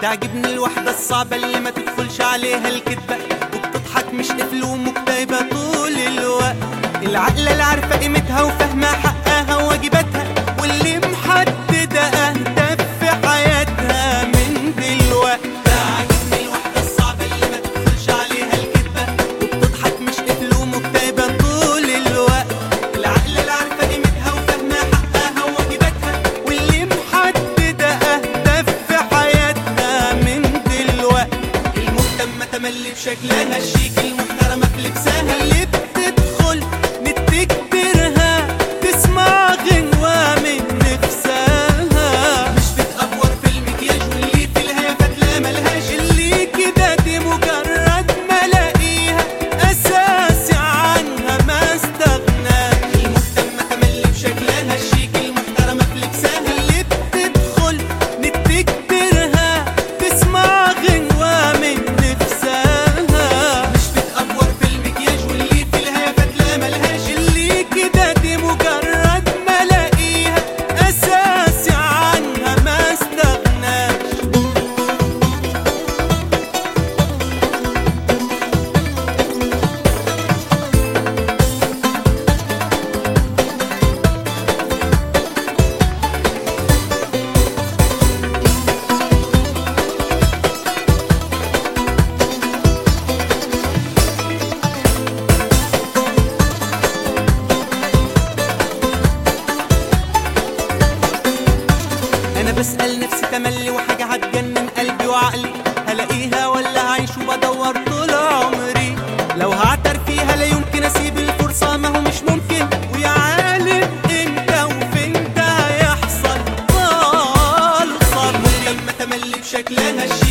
تعجبني الوحدة الصعبة اللي ما تدخلش عليها الكدبة وبتضحك مش قفل ومكتئبة طول الوقت العقلة اللي عارفة قيمتها وفاهمة حقها وواجباتها واللي محددة أهداف في حياتها من دلوقتي تعجبني الوحدة الصعبة اللي ما تدخلش عليها الكدبة وبتضحك مش قفل ومكتئبة طول الوقت العقلة اللي عارفة قيمتها وفاهمة حقها وواجباتها واللي محددة أهداف في حياتها من دلوقتي المهتمة تملي بشكلها الشيك المحترمة في لبسها اللي بتدخل نتكبرها تسمع غنوة من نفسها مش بتأفور في المكياج واللي في الهيافات لا ملهاش اللي كده دي مجرد ملاقيها أساسي عنها ما استغناش المهتمة تملي بشكلها الشيك المحترمة في لبسها اللي بتدخل نتكبرها تسمع غنوة من نفسها مش بتأفور في المكياج واللي في الهيافات لا ملهاش اللي كده دي مجرد ملاقيها أساسي عنها ما استغناش انا بسأل نفسي تملي وحاجة هتجنن قلبي وعقلي هلاقيها ولا هعيش وبدور طول عمري لو هعتر فيها لا يمكن اسيب الفرصة ما هو مش ممكن ويا عالم امتى وفين ده هيحصل طال صبري لما تملي بشكلها الشيك